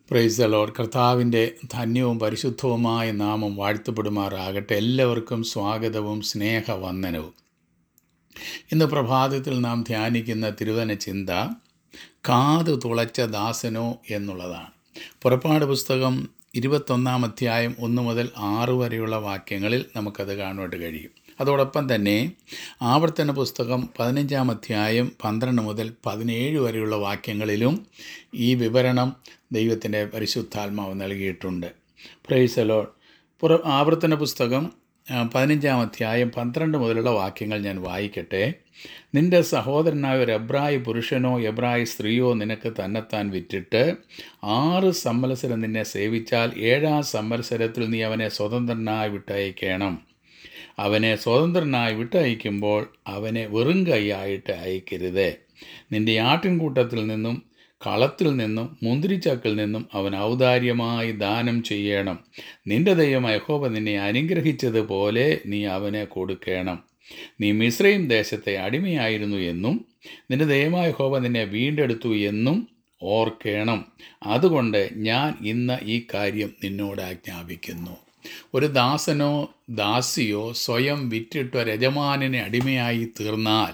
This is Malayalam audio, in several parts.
പ്രൈസ് ലോഡ് കർത്താവിൻ്റെ ധന്യവും പരിശുദ്ധവുമായ നാമം വാഴ്ത്തപ്പെടുമാറാകട്ടെ എല്ലാവർക്കും സ്വാഗതവും സ്നേഹവന്ദനവും ഇന്ന് പ്രഭാതത്തിൽ നാം ധ്യാനിക്കുന്ന തിരുവന ചിന്ത കാത് തുളച്ച ദാസനോ എന്നുള്ളതാണ് പുറപ്പാട് പുസ്തകം ഇരുപത്തൊന്നാം അധ്യായം ഒന്ന് മുതൽ ആറ് വരെയുള്ള വാക്യങ്ങളിൽ നമുക്കത് കാണുവാനായിട്ട് കഴിയും അതോടൊപ്പം തന്നെ ആവർത്തന പുസ്തകം പതിനഞ്ചാം അധ്യായം പന്ത്രണ്ട് മുതൽ പതിനേഴ് വരെയുള്ള വാക്യങ്ങളിലും ഈ വിവരണം ദൈവത്തിൻ്റെ പരിശുദ്ധാത്മാവ് നൽകിയിട്ടുണ്ട് പ്രൈസലോ പുറ ആവർത്തന പുസ്തകം ആ, പതിനഞ്ചാം അധ്യായം പന്ത്രണ്ട് മുതലുള്ള വാക്യങ്ങൾ ഞാൻ വായിക്കട്ടെ നിന്റെ സഹോദരനായ ഒരു എബ്രായ പുരുഷനോ എബ്രായ സ്ത്രീയോ നിനക്ക് തന്നെത്താൻ വിറ്റിട്ട് ആറ് സംവത്സരം നിന്നെ സേവിച്ചാൽ ഏഴാം സംവത്സരത്തിൽ നീ അവനെ സ്വതന്ത്രനായി വിട്ടയക്കണം അവനെ സ്വതന്ത്രനായി വിട്ടയക്കുമ്പോൾ അവനെ വെറും കൈയായിട്ട് അയക്കരുത് നിന്റെ ആട്ടിൻകൂട്ടത്തിൽ നിന്നും കളത്തിൽ നിന്നും മുന്തിരിച്ചക്കിൽ നിന്നും അവൻ ഔദാര്യമായി ദാനം ചെയ്യണം നിന്റെ ദൈവം യഹോബ നിന്നെ അനുഗ്രഹിച്ചതുപോലെ നീ അവനെ കൊടുക്കണം നീ മിശ്രയും ദേശത്തെ അടിമയായിരുന്നു എന്നും നിന്റെ ദൈവമായ യഹോബ നിന്നെ വീണ്ടെടുത്തു എന്നും ഓർക്കണം അതുകൊണ്ട് ഞാൻ ഇന്ന് ഈ കാര്യം നിന്നോട് ആജ്ഞാപിക്കുന്നു ഒരു ദാസനോ ദാസിയോ സ്വയം വിറ്റിട്ട് യജമാനിനെ അടിമയായി തീർന്നാൽ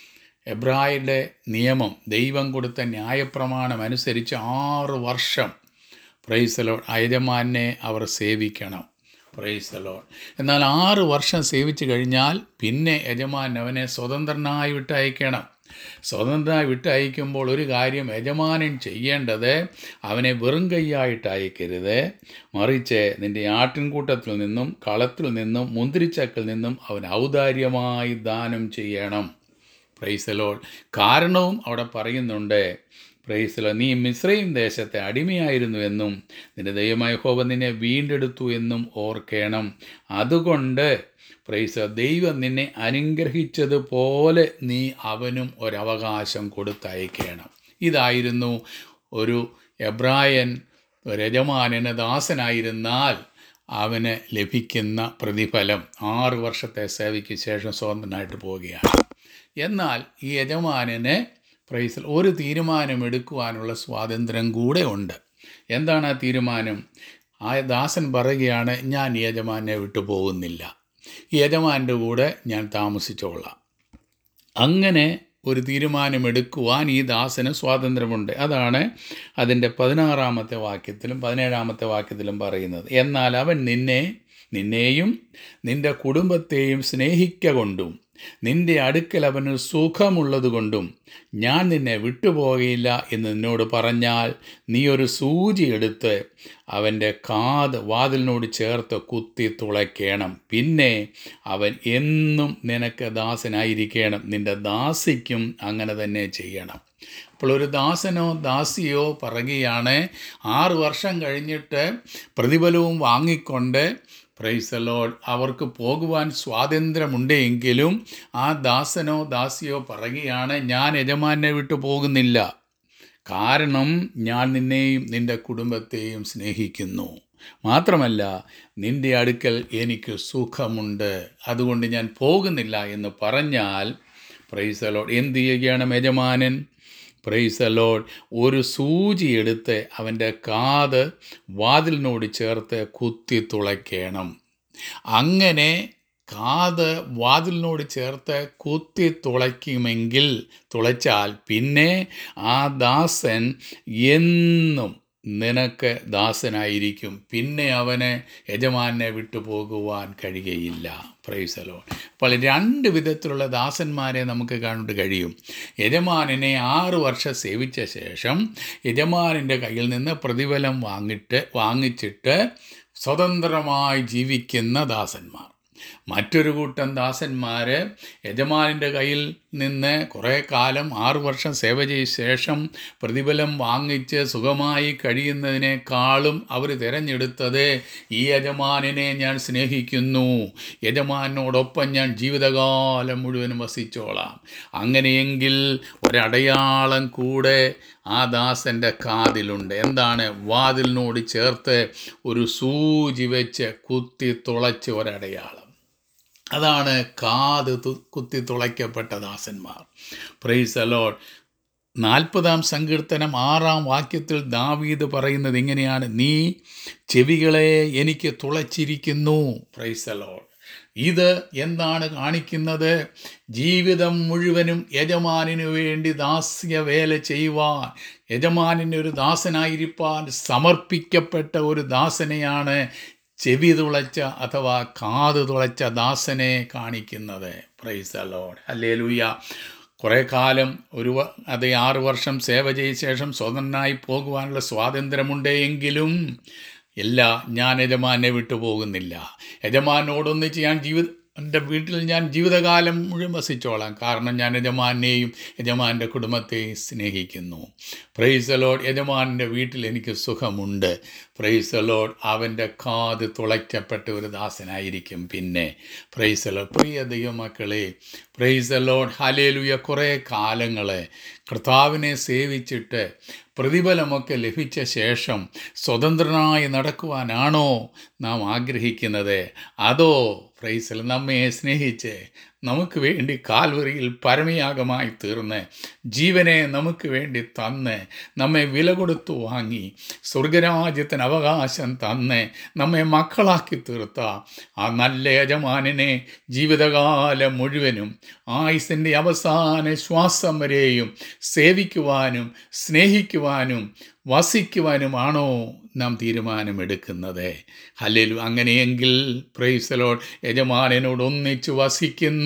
എബ്രായരുടെ നിയമം ദൈവം കൊടുത്ത ന്യായപ്രമാണം അനുസരിച്ച് ആറ് വർഷം പ്രൈസലോ യജമാനെ അവർ സേവിക്കണം പ്രൈസലോ എന്നാൽ ആറ് വർഷം സേവിച്ചു കഴിഞ്ഞാൽ പിന്നെ യജമാൻ അവനെ സ്വതന്ത്രനായി വിട്ടയക്കണം സ്വതന്ത്രനായി വിട്ടയക്കുമ്പോൾ ഒരു കാര്യം യജമാനൻ ചെയ്യേണ്ടത് അവനെ വെറും കൈയായിട്ട് അയക്കരുത് മറിച്ച് നിന്റെ ആട്ടിൻകൂട്ടത്തിൽ നിന്നും കളത്തിൽ നിന്നും മുന്തിരിച്ചക്കിൽ നിന്നും അവൻ ഔദാര്യമായി ദാനം ചെയ്യണം പ്രൈസലോൾ കാരണവും അവിടെ പറയുന്നുണ്ട് പ്രൈസലോ നീ മിശ്രയും ദേശത്തെ അടിമയായിരുന്നു എന്നും നിന്റെ ദൈവമായ ഹോവ നിന്നെ വീണ്ടെടുത്തു എന്നും ഓർക്കണം അതുകൊണ്ട് പ്രൈസ ദൈവം നിന്നെ അനുഗ്രഹിച്ചതുപോലെ നീ അവനും ഒരവകാശം കൊടുത്തയക്കണം ഇതായിരുന്നു ഒരു എബ്രായൻ ഒരു യജമാനന് ദാസനായിരുന്നാൽ അവന് ലഭിക്കുന്ന പ്രതിഫലം ആറ് വർഷത്തെ സേവയ്ക്ക് ശേഷം സ്വതന്ത്രനായിട്ട് പോവുകയാണ് എന്നാൽ ഈ യജമാനന് പ്രൈസിൽ ഒരു തീരുമാനമെടുക്കുവാനുള്ള സ്വാതന്ത്ര്യം കൂടെ ഉണ്ട് എന്താണ് ആ തീരുമാനം ആ ദാസൻ പറയുകയാണ് ഞാൻ ഈ യജമാനെ വിട്ടു പോകുന്നില്ല ഈ യജമാൻ്റെ കൂടെ ഞാൻ താമസിച്ചോളാം അങ്ങനെ ഒരു തീരുമാനമെടുക്കുവാൻ ഈ ദാസന് സ്വാതന്ത്ര്യമുണ്ട് അതാണ് അതിൻ്റെ പതിനാറാമത്തെ വാക്യത്തിലും പതിനേഴാമത്തെ വാക്യത്തിലും പറയുന്നത് എന്നാൽ അവൻ നിന്നെ നിന്നെയും നിന്റെ കുടുംബത്തെയും സ്നേഹിക്ക കൊണ്ടും നിന്റെ അടുക്കൽ അവന് സുഖമുള്ളതുകൊണ്ടും ഞാൻ നിന്നെ വിട്ടുപോകയില്ല എന്ന് നിന്നോട് പറഞ്ഞാൽ നീ ഒരു സൂചി എടുത്ത് അവൻ്റെ കാത് വാതിലിനോട് ചേർത്ത് കുത്തി തുളയ്ക്കണം പിന്നെ അവൻ എന്നും നിനക്ക് ദാസനായിരിക്കണം നിന്റെ ദാസിക്കും അങ്ങനെ തന്നെ ചെയ്യണം അപ്പോൾ ഒരു ദാസനോ ദാസിയോ പറയുകയാണ് ആറ് വർഷം കഴിഞ്ഞിട്ട് പ്രതിഫലവും വാങ്ങിക്കൊണ്ട് പ്രൈസലോഡ് അവർക്ക് പോകുവാൻ സ്വാതന്ത്ര്യമുണ്ടെങ്കിലും ആ ദാസനോ ദാസിയോ പറയുകയാണ് ഞാൻ യജമാനെ വിട്ടു പോകുന്നില്ല കാരണം ഞാൻ നിന്നെയും നിന്റെ കുടുംബത്തെയും സ്നേഹിക്കുന്നു മാത്രമല്ല നിന്റെ അടുക്കൽ എനിക്ക് സുഖമുണ്ട് അതുകൊണ്ട് ഞാൻ പോകുന്നില്ല എന്ന് പറഞ്ഞാൽ പ്രൈസലോഡ് എന്ത് ചെയ്യുകയാണ് യജമാനൻ പ്രൈസലോഡ് ഒരു സൂചി എടുത്ത് അവൻ്റെ കാത് വാതിലിനോട് ചേർത്ത് കുത്തി തുളയ്ക്കണം അങ്ങനെ കാത് വാതിലിനോട് ചേർത്ത് കുത്തി തുളയ്ക്കുമെങ്കിൽ തുളച്ചാൽ പിന്നെ ആ ദാസൻ എന്നും നിനക്ക് ദാസനായിരിക്കും പിന്നെ അവന് യജമാനെ വിട്ടുപോകുവാൻ കഴിയുകയില്ല പ്രൈസലോ അപ്പോൾ രണ്ട് വിധത്തിലുള്ള ദാസന്മാരെ നമുക്ക് കാണാൻ കഴിയും യജമാനിനെ ആറ് വർഷം സേവിച്ച ശേഷം യജമാനിൻ്റെ കയ്യിൽ നിന്ന് പ്രതിഫലം വാങ്ങിട്ട് വാങ്ങിച്ചിട്ട് സ്വതന്ത്രമായി ജീവിക്കുന്ന ദാസന്മാർ മറ്റൊരു കൂട്ടം ദാസന്മാർ യജമാനിൻ്റെ കയ്യിൽ നിന്ന് കുറേ കാലം ആറു വർഷം സേവ ചെയ്ത ശേഷം പ്രതിഫലം വാങ്ങിച്ച് സുഖമായി കഴിയുന്നതിനേക്കാളും അവർ തിരഞ്ഞെടുത്തത് ഈ യജമാനിനെ ഞാൻ സ്നേഹിക്കുന്നു യജമാനോടൊപ്പം ഞാൻ ജീവിതകാലം മുഴുവനും വസിച്ചോളാം അങ്ങനെയെങ്കിൽ ഒരടയാളം കൂടെ ആ ദാസൻ്റെ കാതിലുണ്ട് എന്താണ് വാതിലിനോട് ചേർത്ത് ഒരു സൂചി വെച്ച് കുത്തി തുളച്ച് ഒരടയാളം അതാണ് കാത് തു- കുത്തി തുളയ്ക്കപ്പെട്ട ദാസന്മാർ പ്രൈസ് അലോട്ട് നാൽപ്പതാം സങ്കീർത്തനം ആറാം വാക്യത്തിൽ ദാവീദ് പറയുന്നത് ഇങ്ങനെയാണ് നീ ചെവികളെ എനിക്ക് തുളച്ചിരിക്കുന്നു പ്രൈസലോൾ ഇത് എന്താണ് കാണിക്കുന്നത് ജീവിതം മുഴുവനും യജമാനിനു വേണ്ടി ദാസ്യ വേല ചെയ്യുവാൻ യജമാനിന് ഒരു ദാസനായിരിക്കാൻ സമർപ്പിക്കപ്പെട്ട ഒരു ദാസനെയാണ് ചെവി തുളച്ച അഥവാ കാത് തുളച്ച ദാസനെ കാണിക്കുന്നത് പ്രൈസ് ലോഡ് അല്ലേ ലൂയ കുറേ കാലം ഒരു വ- അത് ആറ് വർഷം സേവ ചെയ്ത ശേഷം സ്വതന്ത്രനായി പോകുവാനുള്ള സ്വാതന്ത്ര്യമുണ്ടെങ്കിലും ഇല്ല ഞാൻ യജമാനെ വിട്ടു പോകുന്നില്ല യജമാനോടൊന്നിച്ച് ഞാൻ ജീവിത എൻ്റെ വീട്ടിൽ ഞാൻ ജീവിതകാലം മുഴുവൻ വസിച്ചോളാം കാരണം ഞാൻ യജമാനെയും യജമാൻ്റെ കുടുംബത്തെയും സ്നേഹിക്കുന്നു പ്രൈസ് ലോഡ് യജമാൻ്റെ വീട്ടിൽ എനിക്ക് സുഖമുണ്ട് പ്രൈസ് ലോഡ് അവൻ്റെ കാത് തുളയ്ക്കപ്പെട്ട ഒരു ദാസനായിരിക്കും പിന്നെ പ്രൈസ് ലോഡ് പ്രിയ ദൈവമക്കളെ പ്രൈസ് ലോഡ് ഹലേലുയ കുറേ കാലങ്ങളെ കർത്താവിനെ സേവിച്ചിട്ട് പ്രതിഫലമൊക്കെ ലഭിച്ച ശേഷം സ്വതന്ത്രനായി നടക്കുവാനാണോ നാം ആഗ്രഹിക്കുന്നത് അതോ പ്രൈസൽ നമ്മെ സ്നേഹിച്ച് നമുക്ക് വേണ്ടി കാൽവറിയിൽ പരമയാഗമായി തീർന്ന് ജീവനെ നമുക്ക് വേണ്ടി തന്ന് നമ്മെ വില കൊടുത്തു വാങ്ങി സ്വർഗരാജ്യത്തിന് അവകാശം തന്ന് നമ്മെ മക്കളാക്കി തീർത്ത ആ നല്ല യജമാനനെ ജീവിതകാലം മുഴുവനും ആയുസിൻ്റെ അവസാന ശ്വാസം വരെയും സേവിക്കുവാനും സ്നേഹിക്കുവാനും വസിക്കുവാനുമാണോ നാം തീരുമാനമെടുക്കുന്നത് ഹല്ലേലു അങ്ങനെയെങ്കിൽ പ്രൈസലോട് യജമാനനോട് ഒന്നിച്ച് വസിക്കുന്ന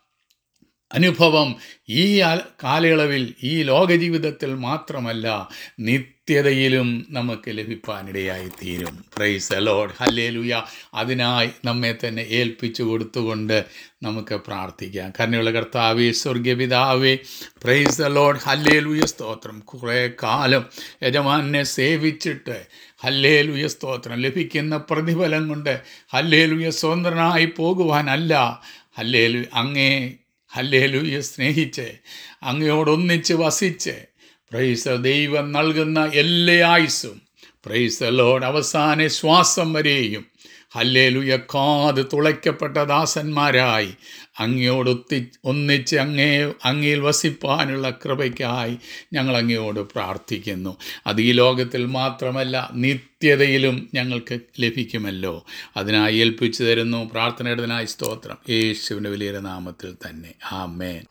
അനുഭവം ഈ ആ- കാലയളവിൽ ഈ ലോകജീവിതത്തിൽ മാത്രമല്ല നിത്യതയിലും നമുക്ക് ലഭിക്കാനിടയായി തീരും പ്രൈസ് അലോഡ് ഹല്ലേലുയ അതിനായി നമ്മെ തന്നെ ഏൽപ്പിച്ചു കൊടുത്തുകൊണ്ട് നമുക്ക് പ്രാർത്ഥിക്കാം കരുണയുള്ള കർത്താവേ സ്വർഗപിതാവേ പ്രൈസ് അലോഡ് ഹല്ലേലുയ സ്തോത്രം കുറേ കാലം യജമാനെ സേവിച്ചിട്ട് ഹല്ലേലുയ സ്തോത്രം ലഭിക്കുന്ന പ്രതിഫലം കൊണ്ട് ഹല്ലേലുയ സ്വതന്ത്രനായി പോകുവാനല്ല ഹല്ലേലു അങ്ങേ ഹല്ലേലൂയ സ്നേഹിച്ച് അങ്ങയോടൊന്നിച്ച് വസിച്ച് പ്രൈസ ദൈവം നൽകുന്ന എല്ലാ ആയുസ്സും പ്രൈസ ലോഡ് അവസാന ശ്വാസം വരെയും ഹല്ലേലൂയ കാത് തുളയ്ക്കപ്പെട്ട ദാസന്മാരായി അങ്ങയോടൊത്തി ഒന്നിച്ച് അങ്ങേ അങ്ങയിൽ വസിപ്പാനുള്ള കൃപയ്ക്കായി ഞങ്ങൾ അങ്ങയോട് പ്രാർത്ഥിക്കുന്നു അത് ഈ ലോകത്തിൽ മാത്രമല്ല നിത്യതയിലും ഞങ്ങൾക്ക് ലഭിക്കുമല്ലോ അതിനായി ഏൽപ്പിച്ചു തരുന്നു പ്രാർത്ഥനയുടേതിനായി സ്തോത്രം യേശുവിൻ്റെ വലിയ നാമത്തിൽ തന്നെ ആമേൻ